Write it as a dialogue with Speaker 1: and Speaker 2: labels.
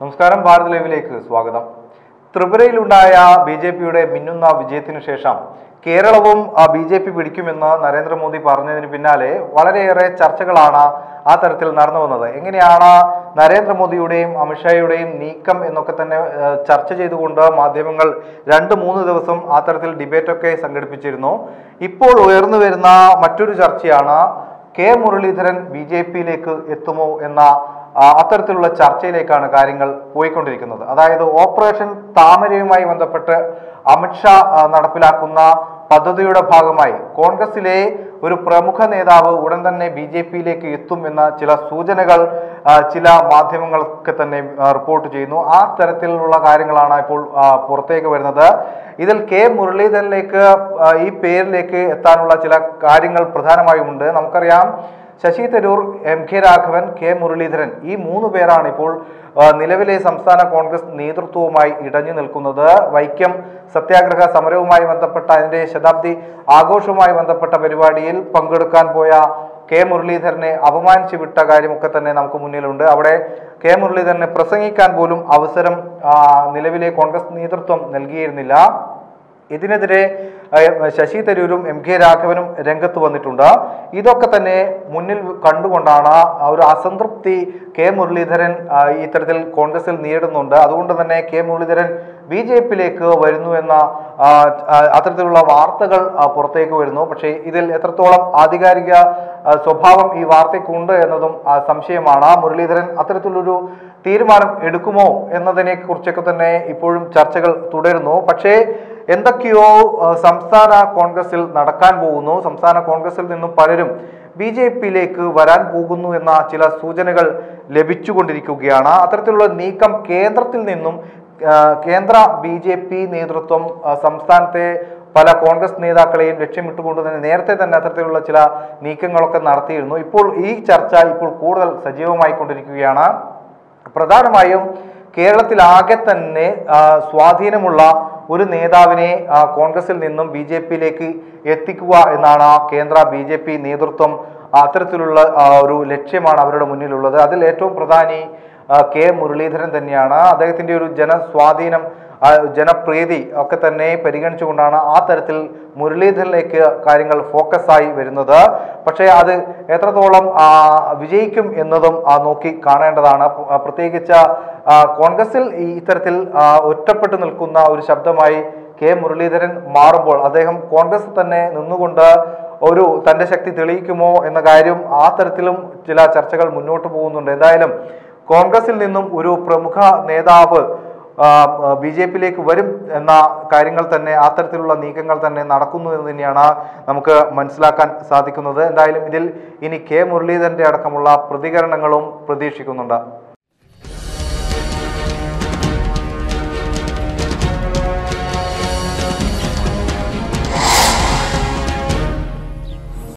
Speaker 1: നമസ്കാരം ഭാരത് ലൈവിലേക്ക് സ്വാഗതം ത്രിപുരയിലുണ്ടായ ബി ജെ പിയുടെ മിന്നുന്ന വിജയത്തിനു ശേഷം കേരളവും ബി ജെ പി പിടിക്കുമെന്ന് നരേന്ദ്രമോദി പറഞ്ഞതിന് പിന്നാലെ വളരെയേറെ ചർച്ചകളാണ് ആ തരത്തിൽ നടന്നു വന്നത് എങ്ങനെയാണ് നരേന്ദ്രമോദിയുടെയും അമിത്ഷായുടെയും നീക്കം എന്നൊക്കെ തന്നെ ഏഹ്, ചർച്ച ചെയ്തുകൊണ്ട് മാധ്യമങ്ങൾ രണ്ട് മൂന്ന് ദിവസം ആ തരത്തിൽ ഡിബേറ്റൊക്കെ സംഘടിപ്പിച്ചിരുന്നു ഇപ്പോൾ ഉയർന്നു വരുന്ന മറ്റൊരു ചർച്ചയാണ് കെ മുരളീധരൻ ബി ജെ പിയിലേക്ക് എത്തുമോ എന്ന ആ, അത്തരത്തിലുള്ള ചർച്ചയിലേക്കാണ് കാര്യങ്ങൾ പോയിക്കൊണ്ടിരിക്കുന്നത് അതായത് ഓപ്പറേഷൻ താമരയുമായി ബന്ധപ്പെട്ട് അമിത്ഷാ ആ, നടപ്പിലാക്കുന്ന പദ്ധതിയുടെ ഭാഗമായി കോൺഗ്രസിലെ ഒരു പ്രമുഖ നേതാവ് ഉടൻ തന്നെ ബി ജെ പിയിലേക്ക് എത്തും എന്ന ചില സൂചനകൾ ആ, ചില മാധ്യമങ്ങൾക്ക് തന്നെ ആ, റിപ്പോർട്ട് ചെയ്യുന്നു ആ തരത്തിലുള്ള കാര്യങ്ങളാണ് ഇപ്പോൾ ആ, പുറത്തേക്ക് വരുന്നത് ഇതിൽ കെ മുരളീധരനിലേക്ക് ആ, ഈ പേരിലേക്ക് എത്താനുള്ള ചില കാര്യങ്ങൾ പ്രധാനമായും ഉണ്ട് നമുക്കറിയാം Shashi Tharoor M K Raghavan K Muraleedharan ഈ മൂന്ന് പേരാണ് ഇപ്പോൾ ആ, നിലവിലെ സംസ്ഥാന കോൺഗ്രസ് നേതൃത്വവുമായി ഇടഞ്ഞു നിൽക്കുന്നത് വൈക്കം സത്യാഗ്രഹ സമരവുമായി ബന്ധപ്പെട്ട അതിന്റെ ശതാബ്ദി ആഘോഷവുമായി ബന്ധപ്പെട്ട പരിപാടിയിൽ പങ്കെടുക്കാൻ പോയ കെ മുരളീധരനെ അപമാനിച്ചു വിട്ട കാര്യമൊക്കെ തന്നെ നമുക്ക് മുന്നിലുണ്ട് അവിടെ കെ മുരളീധരനെ പ്രസംഗിക്കാൻ പോലും അവസരം ആ, നിലവിലെ കോൺഗ്രസ് നേതൃത്വം നൽകിയിരുന്നില്ല ഇതിനെതിരെ അഹ്, ശശി തരൂരും എം കെ രാഘവനും രംഗത്ത് വന്നിട്ടുണ്ട് ഇതൊക്കെ തന്നെ മുന്നിൽ കണ്ടുകൊണ്ടാണ് ആ ഒരു അസംതൃപ്തി കെ മുരളീധരൻ ആ, ഇത്തരത്തിൽ കോൺഗ്രസിൽ നേടുന്നുണ്ട് അതുകൊണ്ട് തന്നെ കെ മുരളീധരൻ ബി ജെ പിയിലേക്ക് വരുന്നു എന്ന ആ, ആ, അത്തരത്തിലുള്ള വാർത്തകൾ ആ, പുറത്തേക്ക് വരുന്നു പക്ഷേ ഇതിൽ എത്രത്തോളം ആധികാരിക ആ, സ്വഭാവം ഈ വാർത്തയ്ക്കുണ്ട് എന്നതും ആ, സംശയമാണ് മുരളീധരൻ അത്തരത്തിലൊരു തീരുമാനം എടുക്കുമോ എന്നതിനെ കുറിച്ചൊക്കെ തന്നെ ഇപ്പോഴും ചർച്ചകൾ തുടരുന്നു പക്ഷേ എന്തൊക്കെയോ ആ, സംസ്ഥാന കോൺഗ്രസിൽ നടക്കാൻ പോകുന്നു സംസ്ഥാന കോൺഗ്രസിൽ നിന്നും പലരും ബി ജെ പിയിലേക്ക് വരാൻ പോകുന്നു എന്ന ചില സൂചനകൾ ലഭിച്ചുകൊണ്ടിരിക്കുകയാണ് അത്തരത്തിലുള്ള നീക്കം കേന്ദ്രത്തിൽ നിന്നും ആ, കേന്ദ്ര ബി ജെ പി നേതൃത്വം ആ, സംസ്ഥാനത്തെ പല കോൺഗ്രസ് നേതാക്കളെയും ലക്ഷ്യമിട്ടുകൊണ്ട് തന്നെ നേരത്തെ തന്നെ അത്തരത്തിലുള്ള ചില നീക്കങ്ങളൊക്കെ നടത്തിയിരുന്നു ഇപ്പോൾ ഈ ചർച്ച ഇപ്പോൾ കൂടുതൽ സജീവമായിക്കൊണ്ടിരിക്കുകയാണ് പ്രധാനമായും കേരളത്തിലാകെ തന്നെ ആ, സ്വാധീനമുള്ള ഒരു നേതാവിനെ ആ, കോൺഗ്രസിൽ നിന്നും ബി ജെ പിയിലേക്ക് എത്തിക്കുക എന്നാണ് ആ കേന്ദ്ര ബി ജെ പി നേതൃത്വം ആ, അത്തരത്തിലുള്ള ആ, ഒരു ലക്ഷ്യമാണ് അവരുടെ മുന്നിലുള്ളത് അതിൽ ഏറ്റവും പ്രധാനി ആ, കെ മുരളീധരൻ തന്നെയാണ് അദ്ദേഹത്തിന്റെ ഒരു ജനസ്വാധീനം ആ, ജനപ്രീതി ഒക്കെ തന്നെ പരിഗണിച്ചുകൊണ്ടാണ് ആ തരത്തിൽ മുരളീധരനിലേക്ക് കാര്യങ്ങൾ ഫോക്കസ് ആയി വരുന്നത് പക്ഷേ അത് എത്രത്തോളം ആ, വിജയിക്കും എന്നതും ആ, നോക്കി കാണേണ്ടതാണ് ആ, പ്രത്യേകിച്ച് ആ, കോൺഗ്രസിൽ ഈ ഇത്തരത്തിൽ ആ, ഒറ്റപ്പെട്ടു നിൽക്കുന്ന ഒരു ശബ്ദമായി കെ മുരളീധരൻ മാറുമ്പോൾ അദ്ദേഹം കോൺഗ്രസ് തന്നെ നിന്നുകൊണ്ട് ഒരു തന്റെ ശക്തി തെളിയിക്കുമോ എന്ന കാര്യം ആ തരത്തിലും ചില ചർച്ചകൾ മുന്നോട്ട് പോകുന്നുണ്ട് എന്തായാലും കോൺഗ്രസിൽ നിന്നും ഒരു പ്രമുഖ നേതാവ് ബി ജെ പിയിലേക്ക് വരും എന്ന കാര്യങ്ങൾ തന്നെ ആ തരത്തിലുള്ള നീക്കങ്ങൾ തന്നെ നടക്കുന്നു എന്ന് തന്നെയാണ് നമുക്ക് മനസ്സിലാക്കാൻ സാധിക്കുന്നത് എന്തായാലും ഇതിൽ ഇനി കെ മുരളീധരന്റെ അടക്കമുള്ള പ്രതികരണങ്ങളും പ്രതീക്ഷിക്കുന്നുണ്ട്